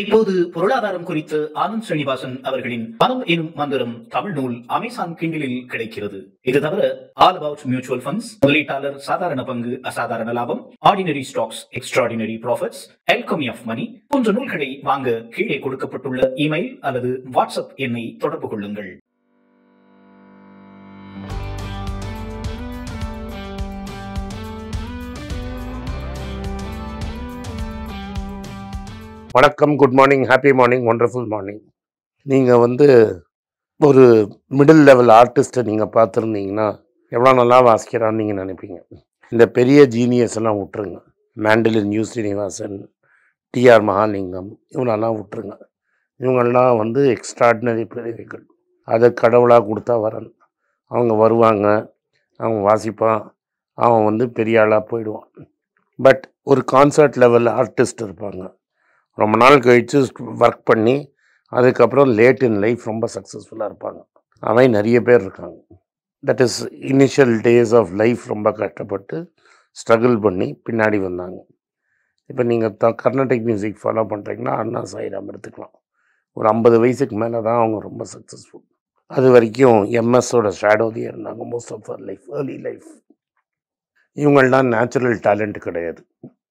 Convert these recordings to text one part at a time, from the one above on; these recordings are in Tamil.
இப்போது பொருளாதாரம் குறித்து ஆனந்த் ஸ்ரீனிவாசன் அவர்களின் பணம் எனும் மந்திரம் தமிழ் நூல் அமேசான் கிண்டிலில் கிடைக்கிறது இது தவிர ஆல் அபவுட் மியூச்சுவல் ஃபண்ட்ஸ் முதலீட்டாளர் சாதாரண பங்கு அசாதாரண லாபம் ordinary stocks extraordinary profits alchemy of money போன்ற நூல்களை வாங்க கீழே கொடுக்கப்பட்டுள்ள இமெயில் அல்லது வாட்ஸ்அப் எண்ணை தொடர்பு கொள்ளுங்கள் வணக்கம் good morning happy morning wonderful morning நீங்கள் வந்து ஒரு மிடில் லெவல் ஆர்டிஸ்ட்டை நீங்கள் பார்த்துருந்தீங்கன்னா எவ்வளோ நல்லா வாசிக்கிறான்னு நீங்கள் நினைப்பீங்க இந்த பெரிய ஜீனியஸ் எல்லாம் விட்டுருங்க mandolin U Srinivasan T R Mahalingam இவனெல்லாம் விட்டுருங்க இவங்கெல்லாம் வந்து எக்ஸ்ட்ராடினரி பிறவிகள் அதை கடவுளாக கொடுத்தா வரன் அவங்க வருவாங்க அவன் வாசிப்பான் அவன் வந்து பெரிய ஆளாக போயிடுவான் பட் ஒரு கான்சர்ட் லெவல் ஆர்டிஸ்ட் இருப்பாங்க ரொம்ப நாள் கழித்து ஒர்க் பண்ணி அதுக்கப்புறம் லேட் இன் லைஃப் ரொம்ப சக்ஸஸ்ஃபுல்லாக இருப்பாங்க அவன் நிறைய பேர் இருக்காங்க that is initial days of life ரொம்ப கஷ்டப்பட்டு ஸ்ட்ரகிள் பண்ணி பின்னாடி வந்தாங்க இப்போ நீங்கள் த கர்நாடிக் மியூசிக் ஃபாலோ பண்ணுறீங்கன்னா அண்ணா சாயிராம் எடுத்துக்கலாம் ஒரு ஐம்பது வயசுக்கு மேலே தான் அவங்க ரொம்ப சக்ஸஸ்ஃபுல் அது வரைக்கும் எம்எஸோட ஷேடோதியே இருந்தாங்க மோஸ்ட் ஆஃப் அவர் லைஃப் ஏர்லி லைஃப் இவங்கள்லாம் நேச்சுரல் டேலண்ட் கிடையாது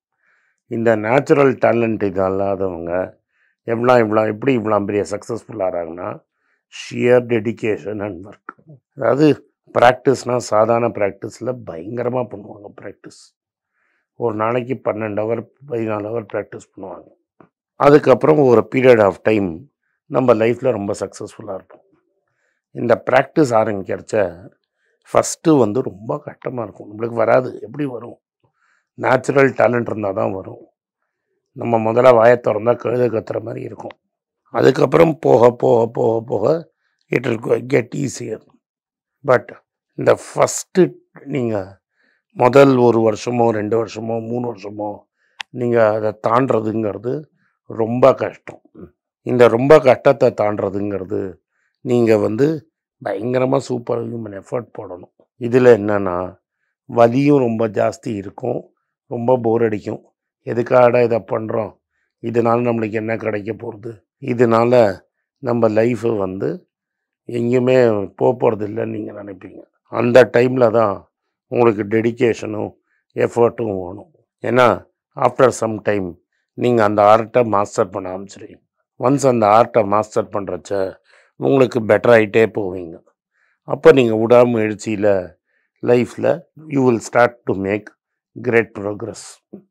இந்த நேச்சுரல் டேலண்ட் இது இல்லாதவங்க எவ்வளோ இவ்வளோ எப்படி இவ்வளோ பெரிய சக்ஸஸ்ஃபுல் ஆகிறாங்கன்னா ஷியர் டெடிகேஷன் அண்ட் ஒர்க் அதாவது ப்ராக்டிஸ்னால் சாதாரண ப்ராக்டிஸில் பயங்கரமாக பண்ணுவாங்க ப்ராக்டிஸ் ஒரு நாளைக்கு பன்னெண்டு ஹவர் பதினாலு ஹவர் ப்ராக்டிஸ் பண்ணுவாங்க அதுக்கப்புறம் ஒரு பீரியட் ஆஃப் டைம் நம்ம லைஃப்பில் ரொம்ப சக்ஸஸ்ஃபுல்லாக இருப்போம் இந்த ப்ராக்டிஸ் ஆரம்பிக்கிறச்ச ஃபஸ்ட்டு வந்து ரொம்ப கஷ்டமாக இருக்கும் நம்மளுக்கு வராது எப்படி வரும் நேச்சுரல் டேலண்ட் இருந்தால் தான் வரும் நம்ம முதல்ல வாயை திறந்தா கழுத கத்துற மாதிரி இருக்கும் அதுக்கப்புறம் போக போக போக போக it will get easier but இந்த ஃபஸ்ட்டு நீங்கள் முதல் ஒரு வருஷமோ ரெண்டு வருஷமோ மூணு வருஷமோ நீங்கள் அதை தாண்டுறதுங்கிறது ரொம்ப கஷ்டம் இந்த ரொம்ப கஷ்டத்தை தாண்டுறதுங்கிறது நீங்கள் வந்து பயங்கரமாக சூப்பர் ஹியூமன் எஃபர்ட் போடணும் இதில் என்னென்னா வலியும் ரொம்ப ஜாஸ்தி இருக்கும் ரொம்ப போர் அடிக்கும் எதுக்காடா இதை பண்ணுறோம் இதனால நம்மளுக்கு என்ன கிடைக்க போகிறது இதனால நம்ம லைஃபு வந்து எங்கேயுமே போக போகிறது இல்லைன்னு நீங்கள் நினைப்பீங்க அந்த டைமில் தான் உங்களுக்கு டெடிகேஷனும் எஃபர்ட்டும் வேணும் ஏன்னா ஆஃப்டர் சம் டைம் நீங்கள் அந்த ஆர்ட்டை மாஸ்டர் பண்ண ஆரம்பிச்சிடுவீங்க ஒன்ஸ் அந்த ஆர்ட்டை மாஸ்டர் பண்ணுறச்ச உங்களுக்கு பெட்டர் ஆகிட்டே போவீங்க அப்போ நீங்கள் விடாமுயற்சியில் லைஃப்பில் you will start to make great progress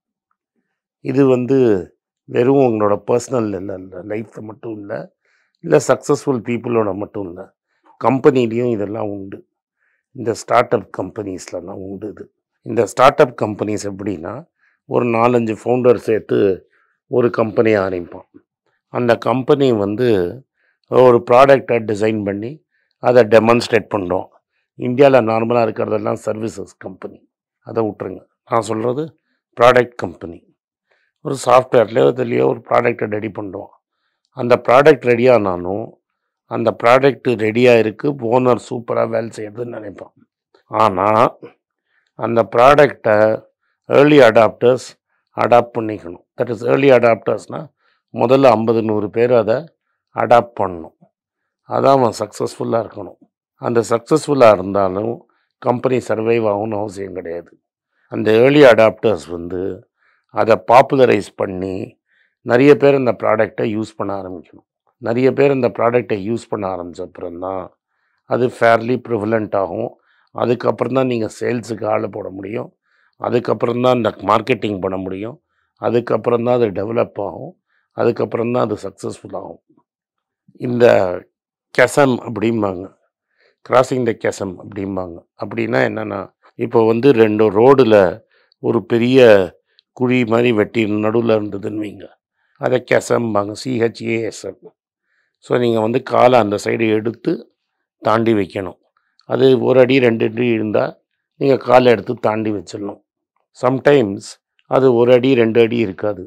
இது வந்து வெறும் உங்களோட பர்சனல் இல்லை இல்லை லைஃப்பில் மட்டும் இல்லை இல்லை சக்ஸஸ்ஃபுல் பீப்புளோட மட்டும் இல்லை கம்பெனிலையும் இதெல்லாம் உண்டு இந்த ஸ்டார்ட் அப் கம்பெனிஸ்லலாம் உண்டு இது இந்த ஸ்டார்ட் அப் கம்பெனிஸ் எப்படின்னா ஒரு நாலஞ்சு ஃபவுண்டர் சேர்த்து ஒரு கம்பெனி ஆரம்பிப்பான் அந்த கம்பெனி வந்து ஒரு ப்ராடக்டை டிசைன் பண்ணி அதை டெமான்ஸ்ட்ரேட் பண்ணுறோம் இந்தியாவில் நார்மலாக இருக்கிறதெல்லாம் சர்வீசஸ் கம்பெனி அதை விட்டுருங்க நான் சொல்கிறது ப்ராடக்ட் கம்பெனி ஒரு சாஃப்ட்வேர்லேயோ இதுலேயோ ஒரு ப்ராடக்டை ரெடி பண்ணுறோம் அந்த ப்ராடக்ட் ரெடியானாலும் அந்த ப்ராடக்ட் ரெடியாக இருக்குது ஓனர் சூப்பராக வேலை செய்யறதுன்னு நினைப்பான் ஆனால் அந்த ப்ராடக்டை ஏர்லி அடாப்டர்ஸ் அடாப்ட் பண்ணிக்கணும் தட் இஸ் ஏர்லி அடாப்டர்ஸ்னால் முதல்ல ஐம்பது நூறு பேர் அதை அடாப்ட் பண்ணணும் அதான் அவன் சக்ஸஸ்ஃபுல்லாக இருக்கணும் அந்த சக்ஸஸ்ஃபுல்லாக இருந்தாலும் கம்பெனி சர்வைவ் ஆகும்னு அவசியம் கிடையாது அந்த ஏர்லி அடாப்டர்ஸ் வந்து அதை பாப்புலரைஸ் பண்ணி நிறைய பேர் இந்த ப்ராடக்டை யூஸ் பண்ண ஆரம்பிக்கணும் நிறைய பேர் இந்த ப்ராடக்டை யூஸ் பண்ண ஆரம்பித்த அப்புறம்தான் அது ஃபேர்லி ப்ரிவலண்ட் ஆகும் அதுக்கப்புறம் தான் நீங்கள் சேல்ஸுக்கு ஆள் போட முடியும் அதுக்கப்புறம் தான் இந்த மார்க்கெட்டிங் பண்ண முடியும் அதுக்கப்புறம் தான் அது டெவலப் ஆகும் அதுக்கப்புறம் தான் அது சக்ஸஸ்ஃபுல் ஆகும் இந்த கெசம் அப்படிம்பாங்க கிராசிங் த கெசம் அப்படிம்பாங்க அப்படின்னா என்னென்னா இப்போ வந்து ரெண்டு ரோடில் ஒரு பெரிய குழி மாதிரி வெட்டி நடுவில் இருந்ததுன்னு வைங்க அதை கெசம்பாங்க சிஹெச்ஏஎஸ்எம் ஸோ நீங்கள் வந்து காலை அந்த சைடு எடுத்து தாண்டி வைக்கணும் அது ஒரு அடி ரெண்டு அடி இருந்தால் நீங்கள் காலை எடுத்து தாண்டி வச்சிடணும் சம்டைம்ஸ் அது ஒரு அடி ரெண்டு அடி இருக்காது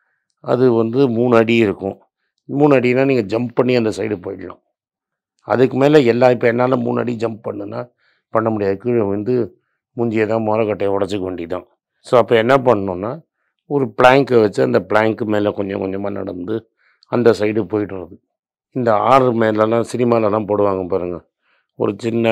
அது வந்து மூணு அடி இருக்கும் மூணு அடினா நீங்கள் ஜம்ப் பண்ணி அந்த சைடு போயிடலாம் அதுக்கு மேலே எல்லா இப்போ என்னால் மூணு அடி ஜம்ப் பண்ணுன்னா பண்ண முடியாது கீழே வந்து மூஞ்சியை தான் முறக்கட்டையை உடச்சிக்க வேண்டியதான் ஸோ அப்போ என்ன பண்ணணுன்னா ஒரு பிளாங்கை வச்சு அந்த பிளாங்க்கு மேலே கொஞ்சம் கொஞ்சமாக நடந்து அந்த சைடு போயிடுறது இந்த ஆறு மேலெல்லாம் சினிமாலலாம் போடுவாங்க பாருங்கள் ஒரு சின்ன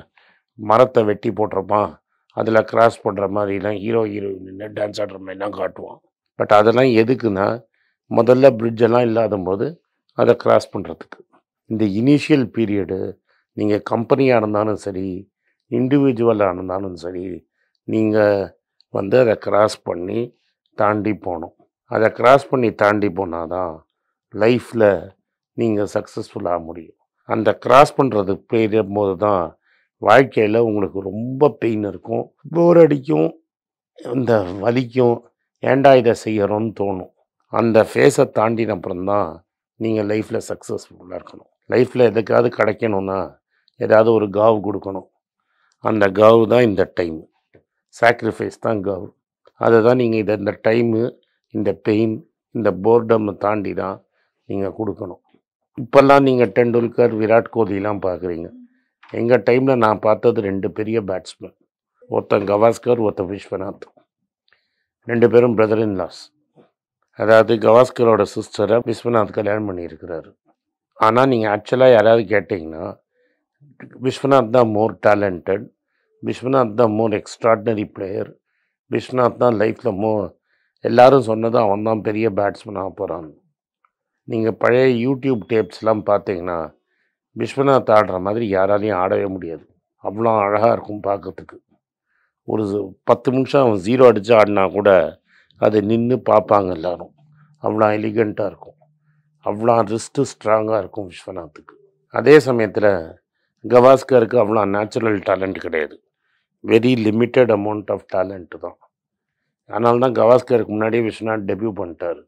மரத்தை வெட்டி போட்டிருப்பான் அதில் கிராஸ் பண்ணுற மாதிரிலாம் ஹீரோ ஹீரோயின் நின்று டான்ஸ் ஆடுற மாதிரிலாம் காட்டுவான் பட் அதெல்லாம் எதுக்குன்னா முதல்ல bridge எல்லாம் இல்லாத போது அதை கிராஸ் பண்ணுறதுக்கு இந்த இனிஷியல் பீரியடு நீங்கள் கம்பெனியாக இருந்தாலும் சரி இண்டிவிஜுவலாக இருந்தாலும் சரி நீங்கள் வந்து அதை கிராஸ் பண்ணி தாண்டி போகணும் அதை கிராஸ் பண்ணி தாண்டி போனால் தான் லைஃப்பில் நீங்கள் சக்ஸஸ்ஃபுல்லாக முடியும் அந்த கிராஸ் பண்ணுறது பெய்யும் போது தான் வாழ்க்கையில் உங்களுக்கு ரொம்ப பெயின் இருக்கும் போர் அடிக்கும் இந்த வலிக்கும் ஏன்டா இதை செய்யறோம்னு தோணும் அந்த ஃபேஸை தாண்டின அப்புறம் தான் நீங்கள் லைஃப்பில் சக்ஸஸ்ஃபுல்லாக இருக்கணும் லைஃப்பில் எதுக்காவது கிடைக்கணும்னா ஏதாவது ஒரு காவு கொடுக்கணும் அந்த காவு தான் இந்த டைம் சாக்ரிஃபைஸ் தான் காவு அதை தான் நீங்கள் இதை இந்த டைமு இந்த பெயின் இந்த போர்டம் தாண்டி தான் நீங்கள் கொடுக்கணும் இப்போல்லாம் நீங்கள் டெண்டுல்கர் விராட் கோலிலாம் பார்க்குறீங்க எங்கள் டைமில் நான் பார்த்தது ரெண்டு பெரிய பேட்ஸ்மேன் ஒருத்தன் கவாஸ்கர் ஒருத்தன் விஸ்வநாத் ரெண்டு பேரும் பிரதர் இன் லாஸ் அதாவது கவாஸ்கரோட சிஸ்டரை விஸ்வநாத் கல்யாணம் பண்ணியிருக்கிறாரு ஆனால் நீங்கள் ஆக்சுவலாக யாராவது கேட்டிங்கன்னா விஸ்வநாத் தான் மோர் டேலண்டட் விஸ்வநாத் தான் மோர் எக்ஸ்ட்ராடினரி பிளேயர் விஸ்வநாத் தான் லைஃப்பில் மோ எல்லாரும் சொன்னது அவன் தான் பெரிய பேட்ஸ்மேனாக போகிறான் நீங்கள் பழைய யூடியூப் டேப்ஸ்லாம் பார்த்தீங்கன்னா விஸ்வநாத் ஆடுற மாதிரி யாராலையும் ஆடவே முடியாது அவ்வளோ அழகாக இருக்கும் பார்க்கறதுக்கு ஒரு பத்து நிமிஷம் அவன் ஜீரோ அடித்து ஆடினா கூட அது நின்று பார்ப்பாங்க எல்லாரும் அவ்வளோ எலிகண்ட்டாக இருக்கும் அவ்வளோ ரிஸ்ட்டு ஸ்ட்ராங்காக இருக்கும் விஸ்வநாத்துக்கு அதே சமயத்தில் கவாஸ்கருக்கு அவ்வளோ நேச்சுரல் டேலண்ட் கிடையாது very limited amount of talent தான் அதனால தான் கவாஸ்கருக்கு முன்னாடியே விஸ்வநாத் டெபியூ பண்ணிட்டார்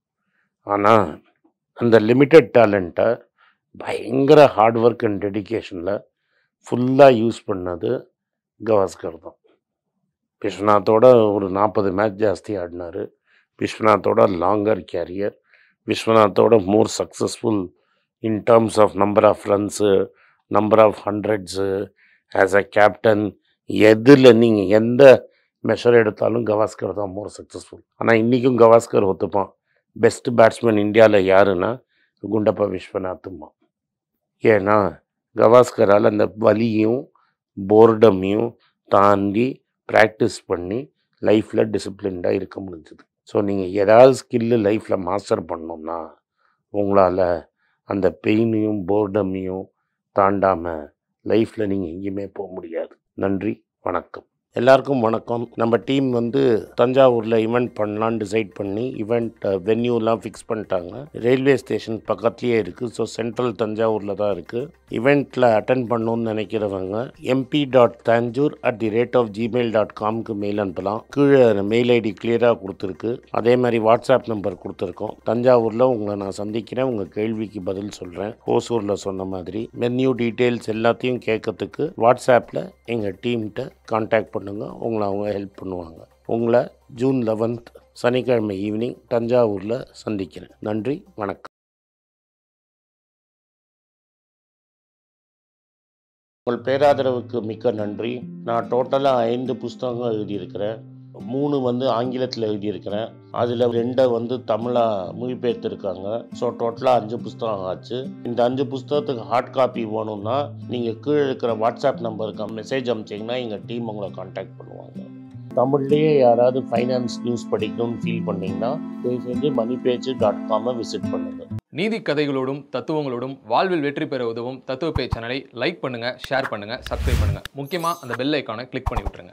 ஆனால் அந்த லிமிட்டட் டேலண்ட்டை பயங்கர ஹார்ட் ஒர்க் அண்ட் டெடிகேஷனில் ஃபுல்லாக யூஸ் பண்ணது கவாஸ்கர் தான் விஸ்வநாத்தோட ஒரு நாற்பது மேட்ச் ஜாஸ்தி ஆடினார் விஸ்வநாத்தோட லாங்கர் கேரியர் விஸ்வநாத்தோட more successful in terms of number of runs number of hundreds as a captain எதில் நீங்கள் எந்த மெஷர் எடுத்தாலும் கவாஸ்கர் தான் மோர் சக்ஸஸ்ஃபுல் ஆனால் இன்றைக்கும் கவாஸ்கர் ஒத்துப்பான் பெஸ்ட் பேட்ஸ்மேன் இந்தியாவில் யாருன்னா குண்டப்பா விஸ்வநாத்துமா ஏன்னா கவாஸ்கரால் அந்த வலியும் போர்டமையும் தாண்டி ப்ராக்டிஸ் பண்ணி லைஃப்பில் டிசிப்ளின்டாக இருக்க முடிஞ்சுது ஸோ நீங்கள் ஏதாவது ஸ்கில்லு லைஃப்பில் மாஸ்டர் பண்ணோம்னா உங்களால் அந்த பெயினையும் போர்டமையும் தாண்டாமல் லைஃப்பில் நீங்கள் எங்கேயுமே போக முடியாது நன்றி வணக்கம் எல்லாருக்கும் வணக்கம் நம்ம டீம் வந்து தஞ்சாவூரில் ஈவெண்ட் பண்ணலான்னு டிசைட் பண்ணி ஈவெண்ட் வென்யூலாம் ஃபிக்ஸ் பண்ணிட்டாங்க ரயில்வே ஸ்டேஷன் பக்கத்துலேயே இருக்குது ஸோ சென்ட்ரல் தஞ்சாவூரில் தான் இருக்குது ஈவெண்ட்டில் அட்டன் பண்ணணும்னு நினைக்கிறவங்க எம்பி டாட் தஞ்சூர் at the rate of Gmail dot காம்க்கு மெயில் அனுப்பலாம் கீழே மெயில் ஐடி கிளியராக கொடுத்துருக்கு அதே மாதிரி வாட்ஸ்அப் நம்பர் கொடுத்துருக்கோம் தஞ்சாவூரில் உங்களை நான் சந்திக்கிறேன் உங்கள் கேள்விக்கு பதில் சொல்கிறேன் ஹோசூரில் சொன்ன மாதிரி மென்யூ டீட்டெயில்ஸ் எல்லாத்தையும் கேட்கறதுக்கு வாட்ஸ்அப்பில் எங்கள் டீம்கிட்ட காண்டாக்ட் பண்ணுங்கள் உங்களை அவங்க ஹெல்ப் பண்ணுவாங்க உங்களை ஜூன் லெவன்த் சனிக்கிழமை ஈவினிங் தஞ்சாவூரில் சந்திக்கிறேன் நன்றி வணக்கம் உங்கள் பேராதரவுக்கு மிக்க நன்றி நான் டோட்டலாக ஐந்து புஸ்தகங்கள் எழுதியிருக்கிறேன் மூணு வந்து ஆங்கிலத்தில் எழுதியிருக்கிறேன் அதில் ரெண்டை வந்து தமிழாக மொழிபெயர்த்துருக்காங்க ஸோ டோட்டலாக அஞ்சு புஸ்தகம் ஆச்சு இந்த அஞ்சு புஸ்தகத்துக்கு ஹார்ட் காப்பி வேணும்னா நீங்கள் கீழே இருக்கிற வாட்ஸ்அப் நம்பருக்கு மெசேஜ் அனுப்பிச்சிங்கன்னா எங்கள் டீம் உங்களை காண்டாக்ட் பண்ணுவாங்க தமிழ்லேயே யாராவது ஃபைனான்ஸ் நியூஸ் படிக்கணும்னு ஃபீல் பண்ணீங்கன்னா தயவு செஞ்சு மணி பேஜ் டாட் காமை விசிட் பண்ணுங்கள் நீதி கதைகளோடும் தத்துவங்களோடும் வாழ்வில் வெற்றி பெற உதவும் தத்துவ பே சேனலை லைக் பண்ணுங்க ஷேர் பண்ணுங்க சப்ஸ்கிரைப் பண்ணுங்க முக்கியமா அந்த பெல் ஐக்கானை கிளிக் பண்ணி விட்டுருங்க